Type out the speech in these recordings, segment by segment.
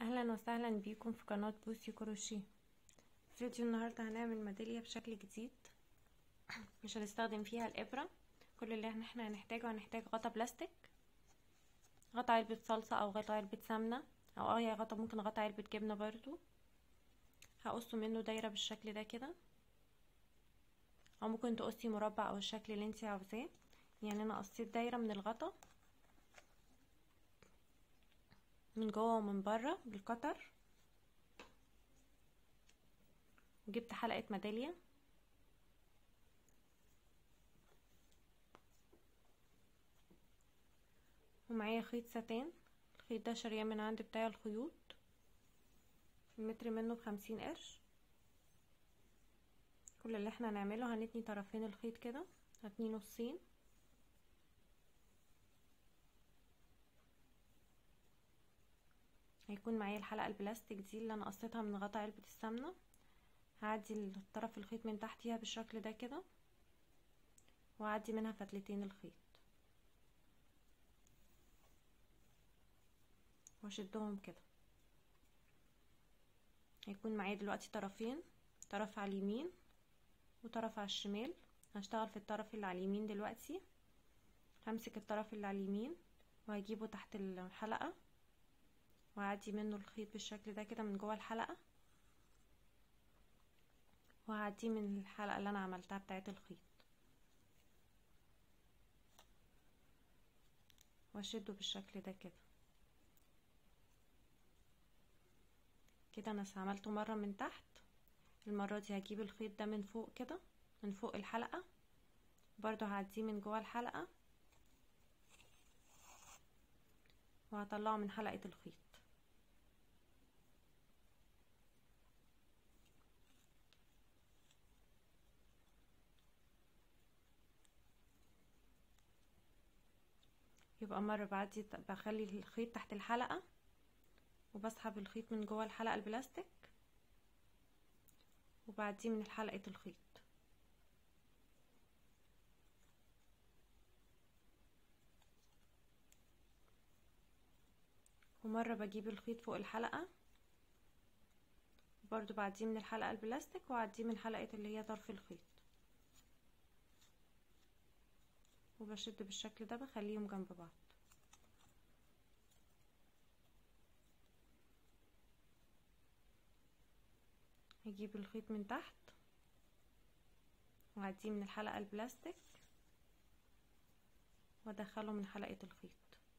اهلا وسهلا بيكم في قناة بوسي كروشيه فيديو النهاردة هنعمل ميدالية بشكل جديد مش هنستخدم فيها الابرة كل اللي احنا هنحتاجه هنحتاج غطا بلاستيك غطا علبة صلصة او غطا علبة سمنة او اي غطا ممكن غطا علبة جبنة برضو هقصه منه دايرة بالشكل ده كده او ممكن تقصي مربع او الشكل اللي انتي عاوزاه يعني انا قصيت دايرة من الغطا من جوه ومن بره بالقطر وجبت حلقة ميدالية ومعايا خيط ستان الخيط ده شارياه من عند بتاع الخيوط المتر منه بخمسين قرش كل اللي احنا هنعمله هنتني طرفين الخيط كده هتني نصين هيكون معايا الحلقة البلاستيك دي اللي انا قصيتها من غطا علبة السمنة هعدي الطرف الخيط من تحتيها بالشكل ده كده وهعدي منها فتلتين الخيط واشدهم كده هيكون معايا دلوقتي طرفين طرف على اليمين وطرف على الشمال هشتغل في الطرف اللي على اليمين دلوقتي همسك الطرف اللي على اليمين وهجيبه تحت الحلقة وهعدي منه الخيط بالشكل ده كده من جوه الحلقة وهعديه من الحلقة اللي انا عملتها بتاعت الخيط واشده بالشكل ده كده كده انا عملته مرة من تحت المرة دي هجيب الخيط ده من فوق كده من فوق الحلقة برضو هعديه من جوه الحلقة وهطلعه من حلقة الخيط يبقى مرة بعدي بخلي الخيط تحت الحلقة وبسحب الخيط من جوه الحلقة البلاستيك وبعديه من حلقة الخيط ومرة بجيب الخيط فوق الحلقة برضو بعديه من الحلقة البلاستيك وعديه من حلقة اللي هي طرف الخيط وبشد بالشكل ده بخليهم جنب بعض هجيب الخيط من تحت وهعديه من الحلقة البلاستيك وادخله من حلقة الخيط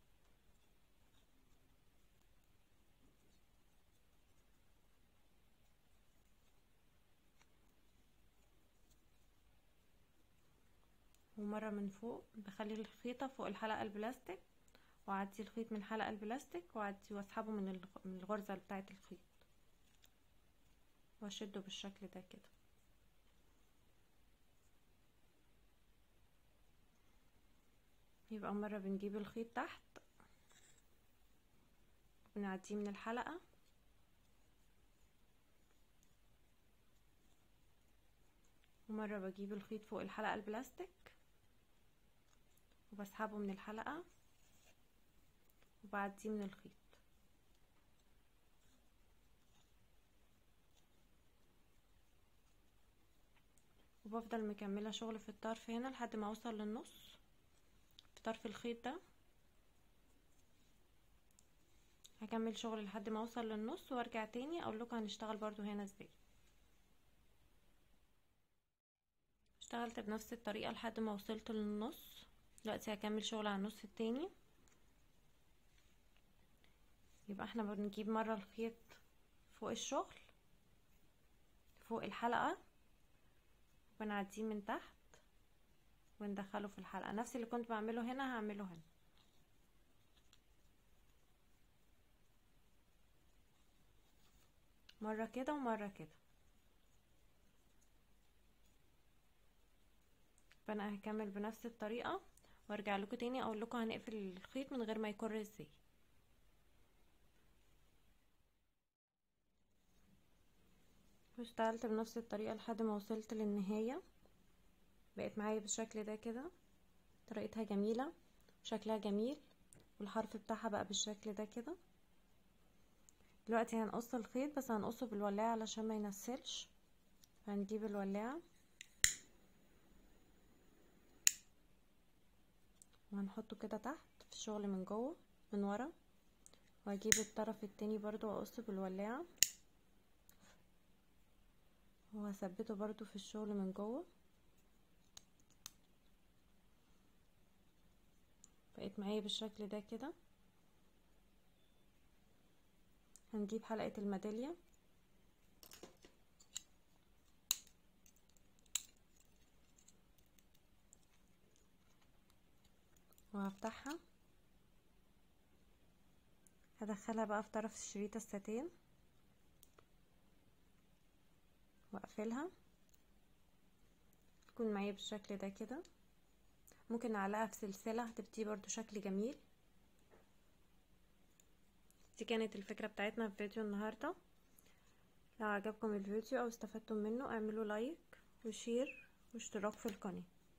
ومرة من فوق بخلي الخيطة فوق الحلقة البلاستيك وأعدي الخيط من الحلقة البلاستيك وأعدي وأسحبه من الغرزة بتاعة الخيط وأشده بالشكل ده كده يبقى مرة بنجيب الخيط تحت بنعديه من الحلقة ومرة بجيب الخيط فوق الحلقة البلاستيك وبسحبه من الحلقة وبعديه من الخيط وبفضل مكملة شغل في الطرف هنا لحد ما اوصل للنص في طرف الخيط ده هكمل شغل لحد ما اوصل للنص وارجع تاني اقول لكم هنشتغل برضو هنا ازاي اشتغلت بنفس الطريقة لحد ما وصلت للنص دلوقتي هكمل شغل على النص التاني يبقى احنا بنجيب مرة الخيط فوق الشغل فوق الحلقة ونعديه من تحت وندخله في الحلقة نفس اللي كنت بعمله هنا هعمله هنا مرة كده ومرة كده فانا هكمل بنفس الطريقة وارجع لكم تاني اقول لكم هنقفل الخيط من غير ما يكر ازاي واشتغلت بنفس الطريقة لحد ما وصلت للنهاية بقت معايا بالشكل ده كده طريقتها جميلة شكلها جميل والحرف بتاعها بقى بالشكل ده كده دلوقتي هنقص الخيط بس هنقصه بالولاعة علشان ما ينسلش هنجيب الولاعة وهنحطه كده تحت في الشغل من جوه من ورا واجيب الطرف التاني برضو واقص بالولاعة وهثبته برضو في الشغل من جوه بقيت معايا بالشكل ده كده هنجيب حلقة الميدالية وهفتحها هدخلها بقى في طرف الشريط الستان واقفلها تكون معايا بالشكل ده كده ممكن نعلقها في سلسلة هتبتدي برضو شكل جميل دي كانت الفكرة بتاعتنا في فيديو النهاردة لو عجبكم الفيديو او استفدتم منه اعملوا لايك وشير واشتراك في القناة